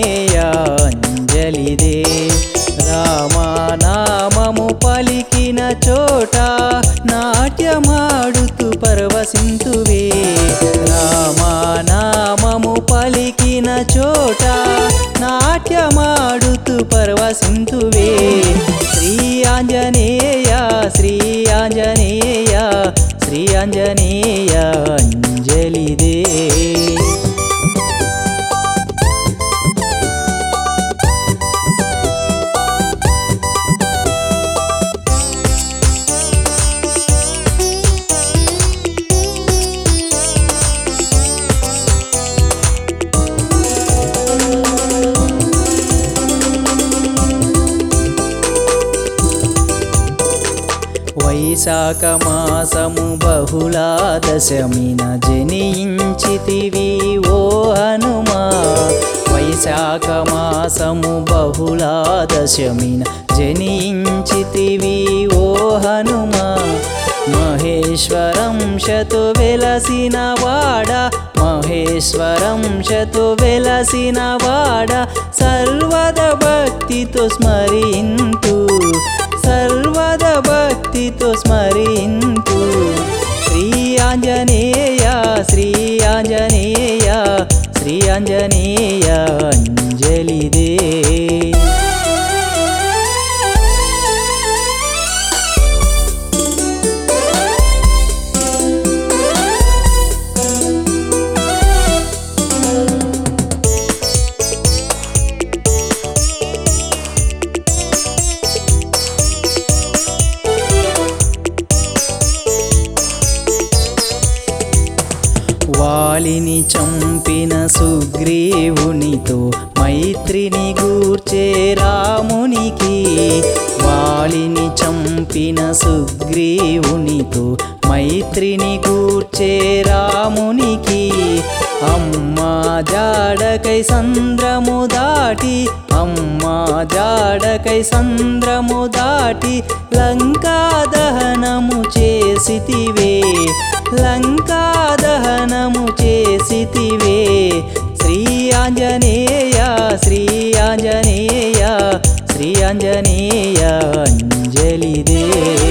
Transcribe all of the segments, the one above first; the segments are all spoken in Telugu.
అంజలిదే రామనామము పలికిన చోట నాట్యమాడుతూ పరవశింతువే రామనామము పలికిన చోట నాట్యమాడుతూ పరవశింతువే శ్రీ ఆంజనేయ శ్రీ ఆంజనేయ శ్రీ ఆంజనేయ అంజలిదే వైశాఖ మాసము బహుళా దశమిన జనించితివి ఓ హనుమా వైశాఖ మాసము బహుళా దశమిన జనించితివి ఓ హనుమా మహేశ్వరం శతు వెలసిన వాడ మహేశ్వరం శతు వెలసిన వాడ సర్వద భక్తితో స్మరింతు సర్వద భక్తితో స్మరింతు శ్రీ ఆంజనేయ శ్రీ ఆంజనేయ శ్రీ ఆంజనేయ అంజలిదే వాలిని చంపిన సుగ్రీవునితో మైత్రిని గూర్చే రామునికి వాలిని చంపిన సుగ్రీవునితో మైత్రిని గూర్చే రామునికి అమ్మా జాడకై సంద్రము దాటి అమ్మా జాడకై సంద్రము దాటి లంకా దహనము చేసితివే లంకా దహనము చేసితివే శ్రీ ఆంజనేయ శ్రీ ఆంజనేయ శ్రీ ఆంజనేయ అంజలిదే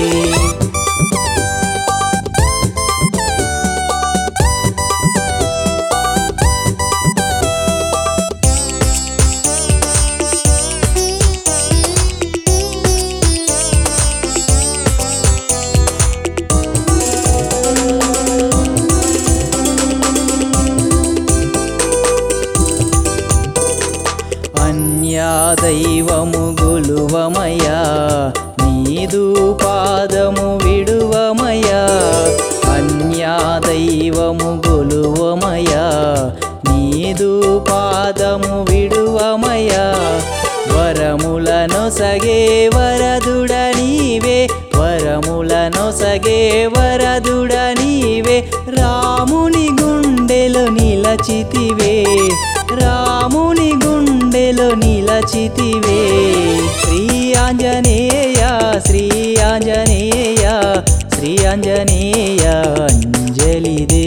అన్యాదైవము గులువమయా నీదు పాదము విడువమయా అన్యాదైవము గులువమయా నీదు పాదము విడువమయా వరములను సగే వరదుడ నీవే వరములను సగే వరదుడ నీవే రాముని గుండెలో నిలచితివే రాముని గుండెలో నిలచితివే శ్రీ ఆంజనేయ శ్రీ ఆంజనేయ శ్రీ ఆంజనేయ అంజలిదే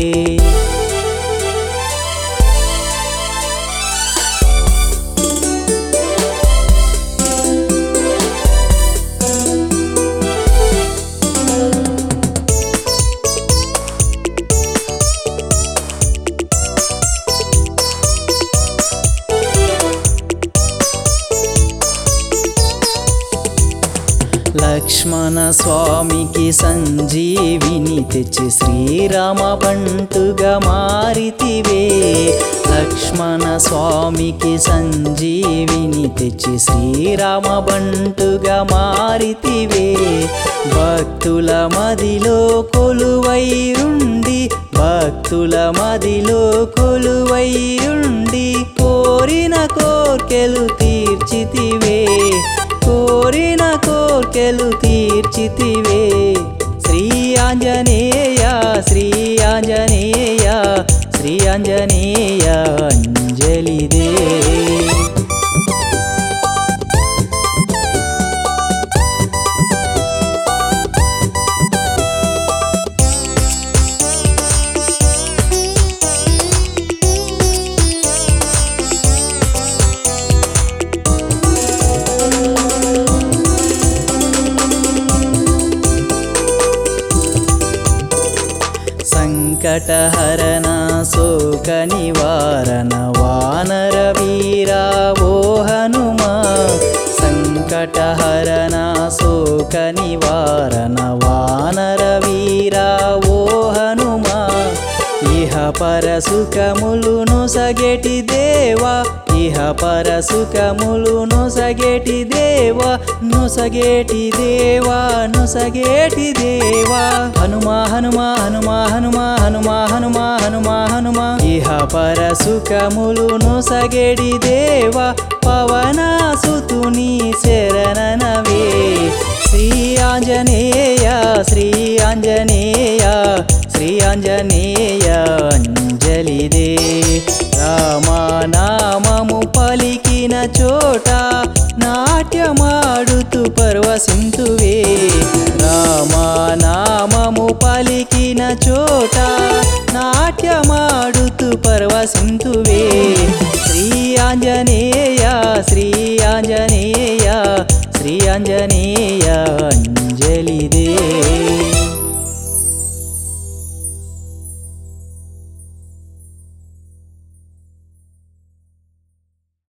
లక్ష్మణ స్వామికి సంజీవిని తెచ్చి శ్రీరామ బంటుగా మారితివే లక్ష్మణ స్వామికి సంజీవిని తెచ్చి శ్రీరామ బంటుగా మారితివే భక్తుల మదిలో కొలువై ఉండి భక్తుల మదిలో కొలువై ఉండి కోరిన కోర్కెలు తీర్చితివే కోరిన కోర్కెలు తీర్చితివే శ్రీ ఆంజనేయ శ్రీ ఆంజనేయ శ్రీ ఆంజనేయ అంజలిదే సంకటహరణ శోక నివారణ వానర వీరా ఓ హనుమా సంకటహరణ శోక నివారణ వానర వీరా ఓ హనుమా ఇహ పర సుఖములును సగేటి దేవా ఇహ పర సుఖములును సగేటి దేవా నుసగేటి దేవా నుసగేటి దేవా హనుమా హనుమా హనుమా హనుమా హనుమా హనుమా హనుమా హనుమా ఇహ పర సుఖములును సగేడి దేవా పవనాసుతుని శరణనవే శ్రీ ఆంజనేయ శ్రీ ఆంజనేయ శ్రీ ఆంజనేయ అంజలిదే రామనామము పలికిన చోట నాట్యమాడుతూ పర్వసింతువే రామనామము పలికిన చోట నాట్యమాడుతూ పర్వసింతువే శ్రీ ఆంజనేయ శ్రీ ఆంజనేయ శ్రీ ఆంజనేయ అంజలిదే